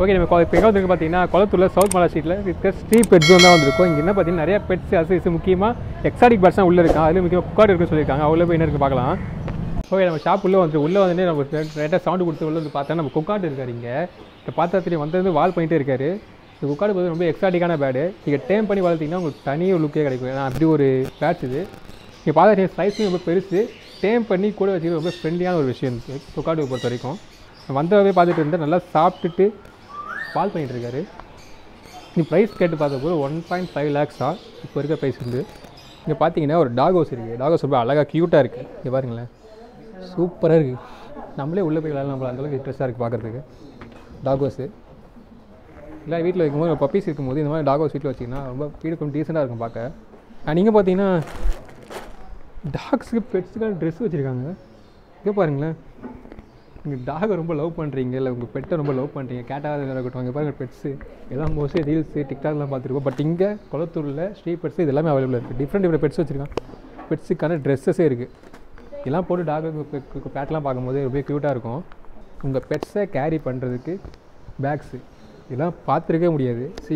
okay நம்ம இப்போ எங்கே வந்து பார்த்தீங்கன்னா குளத்தூரில் சவுத் மலா ஸ்ட்ரீட்டில் இருக்க ஸ்ட்ரீட் பெட்ஸ் தான் வந்திருக்கும் இங்கே என்ன பார்த்தீங்கன்னா நிறைய பெட்ஸ் அசைஸ் முக்கியமாக எக்ஸாட்டிக் பேர்ட்ஸ் தான் உள்ளே இருக்கா அதில் முக்கியமாக குக்காடு இருக்குன்னு சொல்லியிருக்காங்க அவ்வளோ போய் என்ன இருக்கு பார்க்கலாம் ஓகே நம்ம ஷாப் உள்ளே வந்து உள்ளே வந்து நம்ம ரைட்டாக சவுண்டு கொடுத்து உள்ளே வந்து பார்த்தா நம்ம குக்காடு இருக்காரு இங்கே இப்போ பார்த்தா தெரியும் வந்து வால் பண்ணிட்டே இருக்காரு இந்த குக்காடு பார்த்து ரொம்ப எக்ஸாட்டிக்கான பேடு நீங்கள் டேம் பண்ணி வளர்த்தீங்கன்னா உங்களுக்கு தனி ஒரு லுக்கே கிடைக்கும் ஏன்னா அப்படி ஒரு பேட்ஸ் இது நீங்கள் பார்த்தா சைஸும் ரொம்ப பெருசு டேம் பண்ணி கூட வச்சுக்கிறது ரொம்ப ஃப்ரெண்ட்லியான ஒரு விஷயம் குக்காடு பொறுத்த வரைக்கும் வந்தவே பார்த்துட்டு இருந்தால் நல்லா சாப்பிட்டுட்டு பால் பண்ணிட்டு இருக்காரு நீ ப்ரைஸ் கேட்டு பார்த்தபோது ஒன் பாயிண்ட் ஃபைவ் லேக்ஸா இப்போ இருக்க ப்ரைஸ் வந்து இங்கே பார்த்தீங்கன்னா ஒரு டாக் ஹவுஸ் இருக்குது டாக் ஹவுஸ் ரொம்ப அழகாக க்யூட்டாக இருக்குது இங்கே பாருங்களேன் சூப்பராக இருக்குது நம்மளே உள்ளே போய் விளையாடலாம் போல அந்தளவுக்கு இன்ட்ரெஸ்ட்டாக இருக்குது பார்க்குறதுக்கு டாக் ஹவுஸு இல்லை வீட்டில் இருக்கும்போது பப்பீஸ் இருக்கும்போது இந்த மாதிரி டாக் ஹவுஸ் வீட்டில் வச்சிங்கன்னா ரொம்ப வீடு கொஞ்சம் டீசெண்டாக இருக்கும் பார்க்க நீங்கள் பார்த்தீங்கன்னா டாக்ஸுக்கு பெட்ஸுக்கான ட்ரெஸ் வச்சுருக்காங்க இங்கே பாருங்களேன் நீங்கள் டாகை ரொம்ப லவ் பண்ணுறீங்க இல்லை உங்கள் பெட்டை ரொம்ப லவ் பண்ணுறீங்க கேட்டாக இருக்கட்டும் அங்கே பாருங்கள் பெட்ஸு எல்லாம் மோஸ்ட்லி ரீல்ஸு டிக்டாக்லாம் பார்த்துருக்கோம் பட் இங்கே குளத்தூரில் ஸ்ட்ரீட் பெட்ஸ் இது எல்லாமே அவைலபிள் இருக்குது டிஃப்ரெண்ட் டிஃப்ரெண்ட் பெட்ஸ் வச்சுருக்கான் பெட்ஸுக்கான ட்ரெஸ்ஸஸே இருக்குது இதெல்லாம் போட்டு டாக் பேட்லாம் பார்க்கும்போது ரொம்ப க்யூட்டாக இருக்கும் உங்கள் பெட்ஸை கேரி பண்ணுறதுக்கு பேக்ஸு இதெல்லாம் பார்த்துருக்கவே முடியாது சி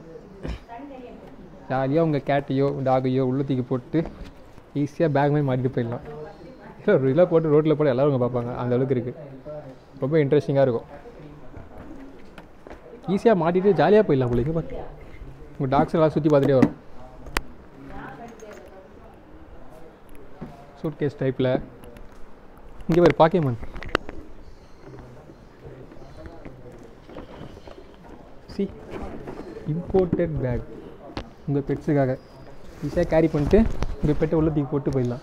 ஜாலியாக உங்கள் கேட்டையோ டாகையோ உள்ளத்துக்கு போட்டு ஈஸியாக பேக் மாதிரி மாட்டிட்டு போயிடலாம் இல்லை ஒரு இதில் போட்டு ரோட்டில் போட்டு எல்லோரும் இங்கே பார்ப்பாங்க அந்த அளவுக்கு இருக்குது ரொம்ப இன்ட்ரெஸ்டிங்காக இருக்கும் ஈஸியாக மாட்டிட்டு ஜாலியாக போயிடலாம் உங்களுக்கு பார்த்து உங்கள் டாக்ஸ் எல்லாம் சுற்றி பார்த்துட்டே வரும் சூட் கேஸ் டைப்பில் இங்கே ஒரு பாக்கியமன் சி இம்போர்ட்டட் பேக் உங்கள் பெட்ஸுக்காக ஈஸியாக கேரி பண்ணிட்டு உங்கள் பெட்டை உள்ள தூக்கி போட்டு போயிடலாம்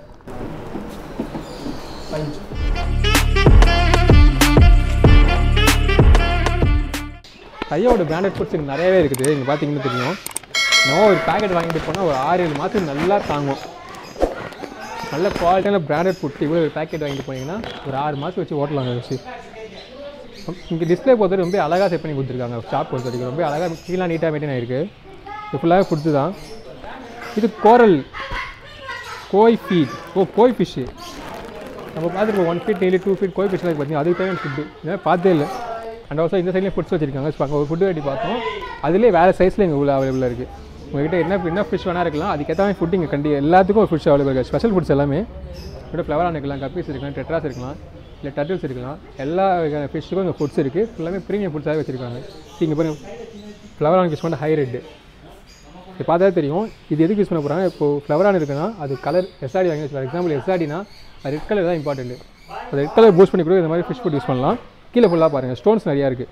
கையோட பிராண்டட் ஃபுட்ஸ் இங்கே நிறையவே இருக்குது இங்கே பார்த்தீங்கன்னா தெரியும் நம்ம ஒரு பேக்கெட் வாங்கிட்டு போனால் ஒரு ஆறு ஏழு மாதத்துக்கு நல்லா தாங்கும் நல்ல குவாலிட்டியான பிராண்டட் ஃபுட் இவ்வளோ ஒரு பேக்கெட் வாங்கிட்டு போனீங்கன்னா ஒரு ஆறு மாதம் வச்சு ஓட்டலாங்க வச்சு இங்கே டிஸ்பிளே பொறுத்த ரொம்ப அழகாக செட் பண்ணி கொடுத்துருக்காங்க ஷாப் பொறுத்த வரைக்கும் ரொம்ப அழகாக கீழே நீட்டாக மெயின்டைன் ஆயிருக்கு இது ஃபுல்லாகவே ஃபுட்ஸு தான் இது கோரல் கோய் ஃபீட் ஓ கோய் ஃபிஷ்ஷு நம்ம பார்த்துருக்கோம் one feed daily two feed koi ஃபிஷ்லாம் பார்த்தீங்கன்னா அதுக்கு தேவையான ஃபுட்டு இதெல்லாம் பார்த்தே இல்லை அண்ட் ஆல்சோ இந்த சைட்லேயும் ஃபுட்ஸ் வச்சிருக்காங்க ஸோ அங்கே ஒரு ஃபுட்டு வெட்டி பார்த்தோம் அதுலேயே வேறு சைஸில் எங்கள் உள்ள அவைலபிளாக இருக்குது உங்கள்கிட்ட என்ன என்ன ஃபிஷ் வேணா இருக்கலாம் அதுக்கேற்ற மாதிரி ஃபுட் இங்கே கண்டி எல்லாத்துக்கும் ஒரு ஃபிஷ் அவைலபிள் இருக்குது ஸ்பெஷல் ஃபுட்ஸ் எல்லாமே கூட ஃப்ளவரான் இருக்கலாம் கப்பீஸ் இருக்கலாம் டெட்ராஸ் இருக்கலாம் இல்லை டர்ட்டில்ஸ் இருக்கலாம் எல்லா வகையான ஃபிஷ்ஷுக்கும் இங்கே ஃபுட்ஸ் இருக்குது ஃபுல்லாமே ப்ரீமியம் ஃபுட்ஸாகவே வச்சுருக்காங்க இங்கே பாருங்க ஃப்ளவரான் ஃபிஷ் வந்து ஹை ரெட்டு இது பார்த்தா தெரியும் இது எதுக்கு யூஸ் பண்ண போகிறாங்க இப்போது ஃப்ளவரான் இருக்குன்னா அது கலர் எஸ்ஆடி வாங்கி ஃபார் எக்ஸாம்பிள் எஸ்ஆடினா அது ரெட் கலர் தான் இம்பார்ட்டன்ட் அது ரெட் கலர் பூஸ்ட் பண்ணி கூட இந்த மாதிரி ஃபிஷ் ஃபுட் யூஸ் பண்ணலாம் கீழே ஃபுல்லாக பாருங்கள் ஸ்டோன்ஸ் நிறையா இருக்குது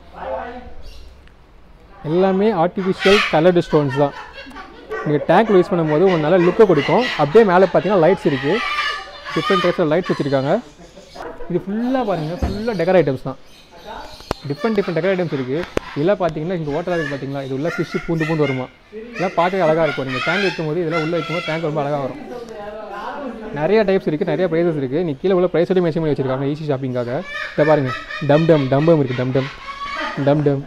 எல்லாமே ஆர்டிஃபிஷியல் கலர்டு ஸ்டோன்ஸ் தான் நீங்கள் டேங்க்கில் யூஸ் பண்ணும்போது ஒரு நல்ல லுக்கை கொடுக்கும் அப்படியே மேலே பார்த்தீங்கன்னா லைட்ஸ் இருக்குது டிஃப்ரெண்ட் டைப்ஸ் லைட்ஸ் வச்சுருக்காங்க இது ஃபுல்லாக பாருங்கள் ஃபுல்லாக டெக்கர் ஐட்டம்ஸ் தான் டிஃப்ரெண்ட் டிஃப்ரெண்ட் டெக்கர் ஐட்டம்ஸ் இருக்குது இதெல்லாம் பார்த்தீங்கன்னா இங்கே ஓட்டராக இருக்குது பார்த்தீங்களா இது உள்ள ஃபிஷ் பூண்டு பூண்டு வருமா இதெல்லாம் பார்க்கவே அழகாக இருக்கும் நீங்கள் டேங்க் வைக்கும்போது இதெல்லாம் உள்ளே வைக்கும்போது டேங்க் ரொம்ப அழகாக வரும் நிறைய டைப்ஸ் இருக்குது நிறைய ப்ரைஸஸ் இருக்குது நீ கீழே உள்ள ப்ரைஸோட மென்ஷன் பண்ணி வச்சிருக்காங்க ஈஸி ஷாப்பிங்காக இதை பாருங்கள் டம் டம் டம்பம் இருக்குது டம் டம் டம் டம்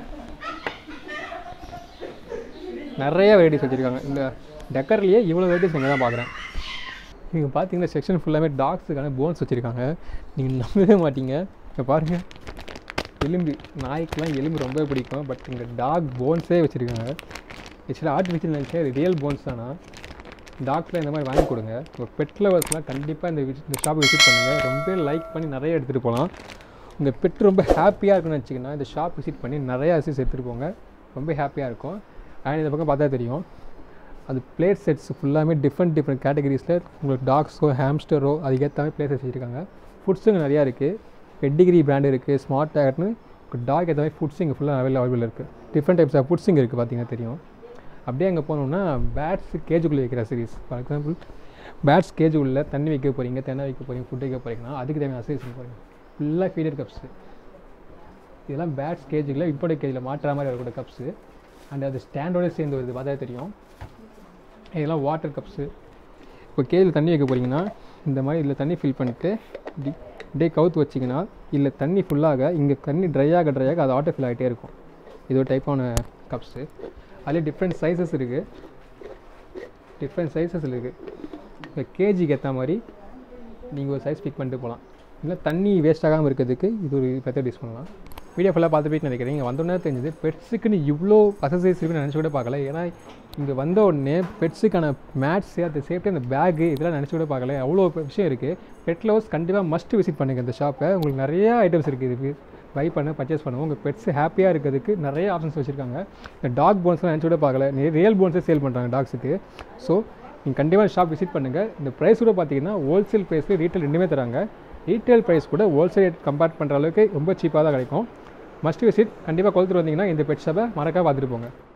நிறைய வெரைட்டிஸ் வச்சுருக்காங்க இந்த டெக்கர்லேயே இவ்வளோ வெரைட்டிஸ் இங்கே தான் பார்க்குறேன் நீங்கள் பார்த்தீங்கன்னா செக்ஷன் ஃபுல்லாமே டாக்ஸுக்கான போன்ஸ் வச்சுருக்காங்க நீங்கள் நம்பவே மாட்டீங்க இப்போ பாருங்கள் எலும்பு நாய்க்கெலாம் எலும்பு ரொம்ப பிடிக்கும் பட் இங்கே டாக் போன்ஸே வச்சுருக்காங்க ஆக்சுவலாக ஆர்டிஃபிஷியல் நினச்சேன் இது ரியல் போன்ஸ் தானா டாக்ஸில் இந்த மாதிரி வாங்கி கொடுங்க உங்கள் பெட் லவர்ஸ்லாம் கண்டிப்பாக இந்த வி- இந்த ஷாப்பை விசிட் பண்ணுங்கள் ரொம்ப லைக் பண்ணி நிறைய எடுத்துகிட்டு போகலாம் உங்கள் பெட் ரொம்ப ஹாப்பியாக இருக்குன்னு வச்சிங்கன்னா இந்த ஷாப் விசிட் பண்ணி நிறைய அசிஸ் எடுத்துகிட்டு போங்க ரொம்ப ஹாப்பியாக இருக்கும் அண்ட் இந்த பக்கம் பார்த்தா தெரியும் அது பிளேட் செட்ஸ் ஃபுல்லாமே டிஃப்ரெண்ட் டிஃப்ரெண்ட் கேட்டகரிஸில் உங்களுக்கு டாக்ஸோ ஹேம்ஸ்டரோ அதுக்கேற்ற மாதிரி பிளேசஸ் வச்சுருக்காங்க ஃபுட்ஸுங்க நிறையா இருக்குது பெட்டிகிரி பிராண்ட் இருக்குது ஸ்மார்ட் டேக்னு டாக் ஏற்ற மாதிரி ஃபுட்ஸ் இங்கே ஃபுல்லாக அவைலபிள் அவைலபிள் இருக்குது டிஃப்ரெண்ட் டைப்ஸ் ஆஃப் ஃபுட்ஸ் இங்கே இருக்குது பார்த்தீங்கன்னா தெரியும் அப்படியே அங்கே போனோம்னா பேட்ஸ் கேஜுக்குள்ளே வைக்கிற சீரிஸ் ஃபார் எக்ஸாம்பிள் பேட்ஸ் கேஜுக்குள்ளே தண்ணி வைக்க போகிறீங்க தென்னை வைக்க போகிறீங்க ஃபுட் வைக்க போகிறீங்கன்னா அதுக்கு தேவையான அசைஸ் போகிறீங்க ஃபுல்லாக ஃபீடர் கப்ஸு இதெல்லாம் பேட்ஸ் கேஜுக்குள்ள இம்போர்ட் கேஜில் மாட்டுற மாதிரி வரக்கூடிய கப்ஸு அண்ட் அது ஸ்டாண்டோட சேர்ந்து வருது பார்த்தா தெரியும் இதெல்லாம் வாட்டர் கப்ஸு இப்போ கேஜில் தண்ணி வைக்க போகிறீங்கன்னா இந்த மாதிரி இதில் தண்ணி ஃபில் பண்ணிட்டு இப்படி அப்படியே கவுத்து வச்சிங்கன்னா இல்லை தண்ணி ஃபுல்லாக இங்கே தண்ணி ட்ரை ஆக ட்ரை ஆக அது ஆட்டோ ஃபில் ஆகிட்டே இருக்கும் இது ஒரு டைப்பான கப்ஸு அதுலேயே டிஃப்ரெண்ட் சைஸஸ் இருக்குது டிஃப்ரெண்ட் சைஸஸ் இருக்குது இப்போ கேஜிக்கு ஏற்ற மாதிரி நீங்கள் ஒரு சைஸ் பிக் பண்ணிட்டு போகலாம் இல்லை தண்ணி வேஸ்ட் ஆகாமல் இருக்கிறதுக்கு இது ஒரு மெத்தட் யூஸ் பண்ணலாம் வீடியோ ஃபுல்லாக பார்த்து போயிட்டு நினைக்கிறேன் இங்கே வந்தோடனே தெரிஞ்சது பெட்ஸுக்குன்னு இவ்வளோ அசசரிஸ் இருக்குன்னு நினச்சி கூட பார்க்கல ஏன்னா இங்கே வந்த உடனே பெட்ஸுக்கான மேட்ஸு அந்த சேஃப்டி அந்த பேகு இதெல்லாம் நினச்சி கூட பார்க்கல அவ்வளோ விஷயம் இருக்குது பெட் லவர்ஸ் கண்டிப்பாக மஸ்ட் விசிட் பண்ணுங்கள் இந்த ஷாப்பை உங்களுக்கு நிறைய ஐட்டம்ஸ் இருக்குது இதுக்கு பை பண்ண பர்ச்சேஸ் பண்ணுவோம் உங்கள் பெட்ஸ் ஹாப்பியாக இருக்கிறதுக்கு நிறைய ஆப்ஷன்ஸ் வச்சுருக்காங்க இந்த டாக் போன்ஸ்லாம் நினச்சி கூட பார்க்கல ரியல் போன்ஸே சேல் பண்ணுறாங்க டாக்ஸுக்கு ஸோ நீங்கள் கண்டிப்பாக ஷாப் விசிட் பண்ணுங்கள் இந்த ப்ரைஸ் கூட பார்த்தீங்கன்னா ஹோல்சேல் ப்ரைஸ்க்கு ரீட்டைல் ரெண்டுமே தராங்க ரீட்டைல் ப்ரைஸ் கூட ஹோல்சேல் ரேட் கம்பேர் பண்ணுற அளவுக்கு ரொம்ப சீப்பாக தான் கிடைக்கும் மஸ்ட் விசிட் கண்டிப்பாக கொளுத்துட்டு வந்தீங்கன்னா இந்த பெட் ஷாப்பை மறக்காம பார்த்துட்டு போங்க